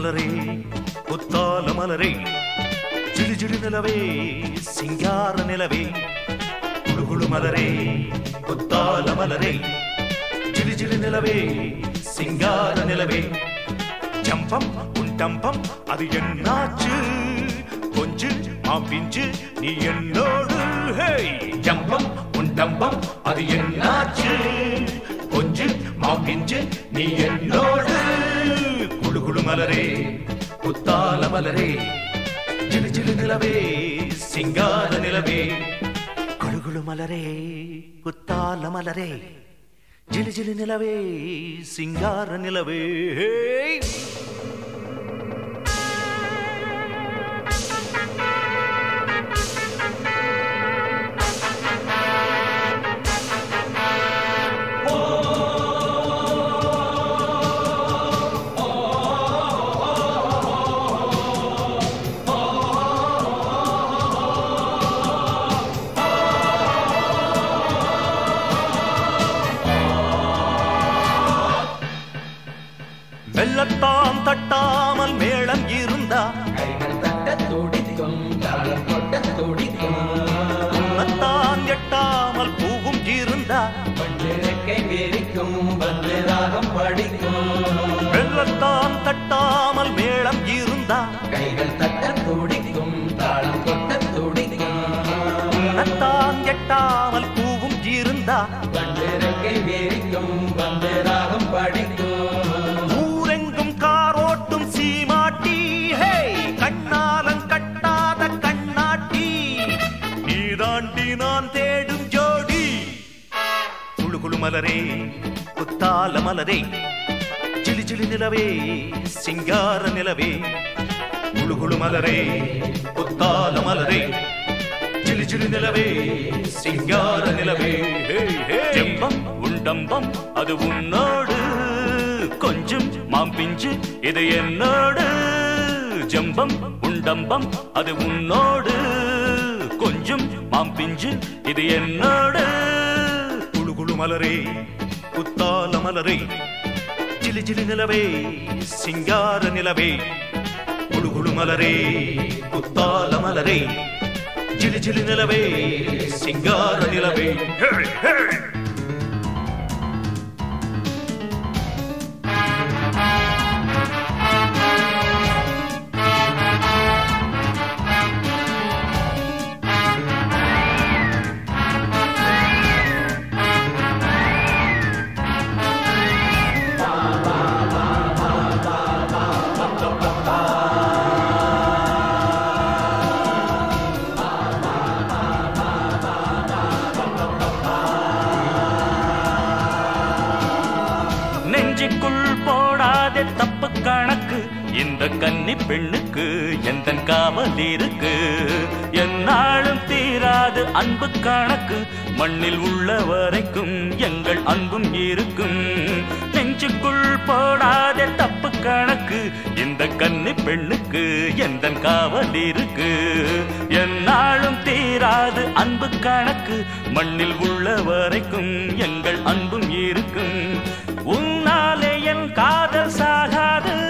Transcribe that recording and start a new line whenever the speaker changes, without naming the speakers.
மலரே புத்தால மலரே ஜிலு ஜிலு நிலவே சிங்கார நிலவே குழு குழு மலரே புத்தால மலரே ஜிலு ஜிலு நிலவே சிங்கார நிலவே ஜம்பம் உன் டம்பம் அது என்னாச்சு கொஞ்சு மாப்பிஞ்சு நீ என்னோடு ஹே ஜம்பம் உன் டம்பம் அது என்னாச்சு கொஞ்சு மாப்பிஞ்சு நீ என்னோடு குடு குடு மலரே புத்தால மலரே ஜிலு ஜிலு நிலவே சிங்கார நிலவே குடு குடு மலரே புத்தால மலரே ஜிலு ஜிலு நிலவே சிங்கார நிலவே வெள்ளத்தான் தட்டாமல் மேளம் இருந்தா
கைகள் தட்ட துடிக்கும் தாளம் கொட்ட துடிக்கும்
உன்னத்தான் எட்டாமல் பூவும் இருந்தா
பண்டிருக்கை விரிக்கும் வந்து ராகம் படிக்கும்
வெள்ளத்தான் தட்டாமல் மேளம் இருந்தா
கைகள் தட்ட துடிக்கும் தாளம் கொட்ட துடிக்கும்
உன்னத்தான் எட்டாமல் பூவும் இருந்தா
பண்டிருக்கை விரிக்கும் வந்து ராகம் படிக்கும்
ஊரெங்கும் காரோட்டும் சீமாட்டி ஹே கண்ணாலம் கட்டாத கண்ணாட்டி நீதாண்டி நான் தேடும் ஜோடி குழு குழு மலரே குத்தால மலரே ஜிலி ஜிலி நிலவே சிங்கார நிலவே குழு குழு மலரே குத்தால மலரே ஜிலி ஜிலி நிலவே சிங்கார நிலவே ஹே, ஹே. ஜெம்பம் உண்டம்பம் அது உன்னோடு கொஞ்சம் மாம்பிஞ்சு இது என்னோடு ஜம்பம் உண்டம்பம் அது உன்னோடு கொஞ்சம் மாம்பிஞ்சு இது என்னோடு குழு குழு மலரே குத்தால மலரே ஜிலி ஜிலி நிலவே சிங்கார நிலவே குழு குழு மலரே குத்தால மலரே ஜிலி ஜிலி நிலவே சிங்கார நிலவே ஹே, ஹே. நெஞ்சுக்குள் போடாதே தப்பு கணக்கு இந்த கன்னி பெண்ணுக்கு எந்த காவல் இருக்கு என்னாலும் தீராது அன்பு கணக்கு மண்ணில் உள்ள வரைக்கும் எங்கள் அன்பும் இருக்கும் நெஞ்சுக்குள் போடாதே தப்பு கணக்கு இந்த கன்னி பெண்ணுக்கு எந்த காவல் இருக்கு என்னாலும் தீராது அன்பு கணக்கு மண்ணில் உள்ள வரைக்கும் எங்கள் அன்பும் இருக்கும் உன்னாலே என் காதல் சாகாது